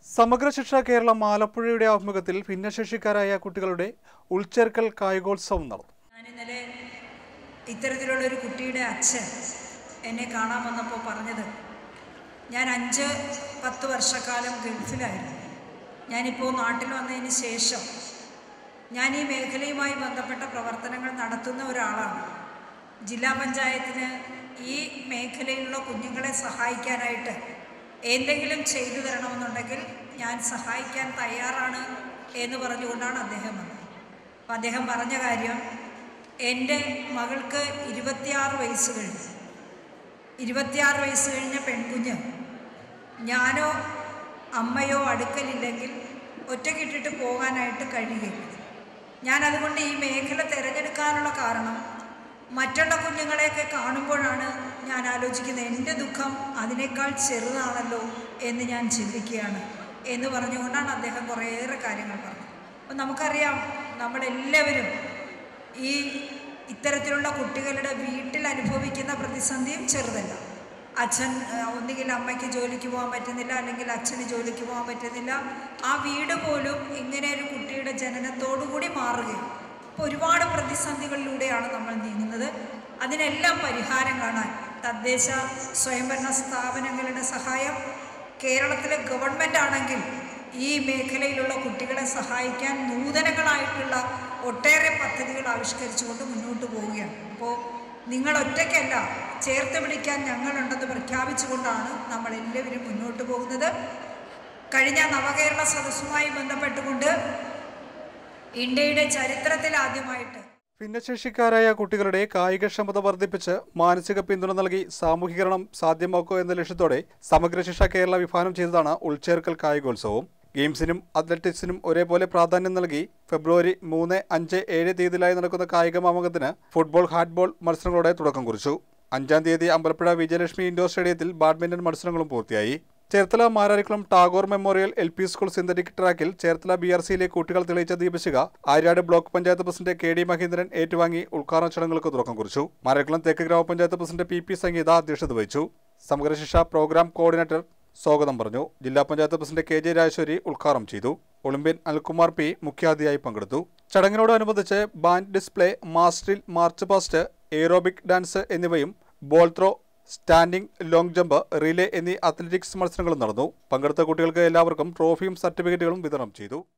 സമഗ്ര ശിക്ഷ കേരളം ആലപ്പുഴയുടെ ആഭിമുഖ്യത്തിൽ ഭിന്നശേഷിക്കാരായ കുട്ടികളുടെ ഉൾച്ചേർക്കൽ കായികോത്സവം നടന്നു ഞാൻ ഇന്നലെ ഇത്തരത്തിലുള്ളൊരു കുട്ടിയുടെ അച്ഛൻ എന്നെ കാണാൻ വന്നപ്പോൾ പറഞ്ഞത് ഞാൻ അഞ്ച് പത്ത് വർഷക്കാലം ഗൾഫിലായിരുന്നു ഞാനിപ്പോൾ നാട്ടിൽ വന്നതിന് ശേഷം ഞാൻ ഈ മേഖലയുമായി ബന്ധപ്പെട്ട പ്രവർത്തനങ്ങൾ നടത്തുന്ന ഒരാളാണ് ജില്ലാ പഞ്ചായത്തിന് ഈ മേഖലയിലുള്ള കുഞ്ഞുങ്ങളെ സഹായിക്കാനായിട്ട് എന്തെങ്കിലും ചെയ്തു തരണമെന്നുണ്ടെങ്കിൽ ഞാൻ സഹായിക്കാൻ തയ്യാറാണ് എന്ന് പറഞ്ഞുകൊണ്ടാണ് അദ്ദേഹം വന്നത് അപ്പം അദ്ദേഹം പറഞ്ഞ കാര്യം എൻ്റെ മകൾക്ക് ഇരുപത്തിയാറ് വയസ്സ് കഴിഞ്ഞു ഇരുപത്തിയാറ് വയസ്സ് കഴിഞ്ഞ പെൺകുഞ്ഞ് ഞാനോ അമ്മയോ അടുക്കലില്ലെങ്കിൽ ഒറ്റയ്ക്കിട്ടിട്ട് പോകാനായിട്ട് കഴിയുകയില്ല ഞാൻ അതുകൊണ്ട് ഈ മേഖല തിരഞ്ഞെടുക്കാനുള്ള കാരണം മറ്റുള്ള കുഞ്ഞുങ്ങളെയൊക്കെ കാണുമ്പോഴാണ് ഞാൻ ആലോചിക്കുന്നത് എൻ്റെ ദുഃഖം അതിനേക്കാൾ ചെറുതാണല്ലോ എന്ന് ഞാൻ ചിന്തിക്കുകയാണ് എന്ന് പറഞ്ഞുകൊണ്ടാണ് അദ്ദേഹം കുറേയേറെ കാര്യങ്ങൾ പറഞ്ഞത് അപ്പം നമുക്കറിയാം നമ്മളെല്ലാവരും ഈ ഇത്തരത്തിലുള്ള കുട്ടികളുടെ വീട്ടിൽ അനുഭവിക്കുന്ന പ്രതിസന്ധിയും ചെറുതല്ല അച്ഛൻ ആ, ഒന്നുകിൽ അമ്മയ്ക്ക് ജോലിക്ക് പോകാൻ പറ്റുന്നില്ല അല്ലെങ്കിൽ അച്ഛന് ജോലിക്ക് പോകാൻ പറ്റുന്നില്ല ആ വീട് പോലും ഇങ്ങനെ ഒരു കുട്ടിയുടെ ജനനത്തോടുകൂടി മാറുകയും അപ്പോൾ ഒരുപാട് പ്രതിസന്ധികളിലൂടെയാണ് നമ്മൾ നീങ്ങുന്നത് അതിനെല്ലാം പരിഹാരം കാണാൻ തദ്ദേശ സ്വയംഭരണ സ്ഥാപനങ്ങളുടെ സഹായം കേരളത്തിലെ ഗവൺമെൻറ് ആണെങ്കിൽ ഈ മേഖലയിലുള്ള കുട്ടികളെ സഹായിക്കാൻ നൂതനങ്ങളായിട്ടുള്ള ഒട്ടേറെ പദ്ധതികൾ ആവിഷ്കരിച്ചുകൊണ്ട് മുന്നോട്ട് പോവുകയാണ് അപ്പോൾ നിങ്ങൾ ഒറ്റയ്ക്കല്ല ചേർത്ത് പിടിക്കാൻ ഞങ്ങളുണ്ടെന്ന് പ്രഖ്യാപിച്ചുകൊണ്ടാണ് നമ്മൾ എല്ലാവരും മുന്നോട്ട് പോകുന്നത് കഴിഞ്ഞ നവകേരള സദസ്സുമായി ബന്ധപ്പെട്ടുകൊണ്ട് ഇന്ത്യയുടെ ചരിത്രത്തിൽ ആദ്യമായിട്ട് ഭിന്നശേഷിക്കാരായ കുട്ടികളുടെ കായികക്ഷമത വർദ്ധിപ്പിച്ച് മാനസിക പിന്തുണ നൽകി സാമൂഹീകരണം സാധ്യമാക്കുക എന്ന ലക്ഷ്യത്തോടെ സമഗ്ര ശിക്ഷ കേരള വിഭാവനം ചെയ്തതാണ് ഉൾച്ചേർക്കൽ കായികോത്സവം ഗെയിംസിനും അത്ലറ്റിക്സിനും ഒരേപോലെ പ്രാധാന്യം നൽകി ഫെബ്രുവരി മൂന്ന് അഞ്ച് ഏഴ് തീയതിയിലായി നടക്കുന്ന കായിക മാമകത്തിന് ഫുട്ബോൾ ഹാൻഡ്ബോൾ മത്സരങ്ങളോടെ തുടക്കം കുറിച്ചു അഞ്ചാം തീയതി അമ്പലപ്പുഴ വിജയലക്ഷ്മി ഇൻഡോർ സ്റ്റേഡിയത്തിൽ ബാഡ്മിന്റൺ മത്സരങ്ങളും പൂർത്തിയായി Cherthala Mararikulam Tagore memorial L P school synthetic ട്രാക്കിൽ ചേർത്തല ബി ആർ സിയിലെ കുട്ടികൾ തെളിയിച്ച ദീപശിക Aryad block panchayat president K D Mahendran ഏറ്റുവാങ്ങി ഉദ്ഘാടന ചടങ്ങുകൾക്ക് തുടക്കം കുറിച്ചു മാരാരിക്കുളം തെക്ക് ഗ്രാമപഞ്ചായത്ത് പ്രസിഡന്റ് പി പി സംഗീത അധ്യക്ഷത വഹിച്ചു സമഗ്ര ശിക്ഷ പ്രോഗ്രാം കോർഡിനേറ്റർ സ്വാഗതം പറഞ്ഞു ജില്ലാ panchayat president K J Rajeshwari ഉദ്ഘാടനം ചെയ്തു ഒളിമ്പ്യൻ അൽകുമാർ പി മുഖ്യാതിഥിയായി പങ്കെടുത്തു ചടങ്ങിനോടനുബന്ധിച്ച് ബാൻഡ് ഡിസ്പ്ലേ മാസ്റ്ററിൽ മാർച്ച് പാസ്റ്റ് എയ്റോബിക് ഡാൻസ് എന്നിവയും ball throw standing long jump relay എന്നീ അത്ലറ്റിക്സ് മത്സരങ്ങളും നടന്നു പങ്കെടുത്ത കുട്ടികൾക്ക് എല്ലാവർക്കും ട്രോഫിയും സർട്ടിഫിക്കറ്റുകളും വിതരണം ചെയ്തു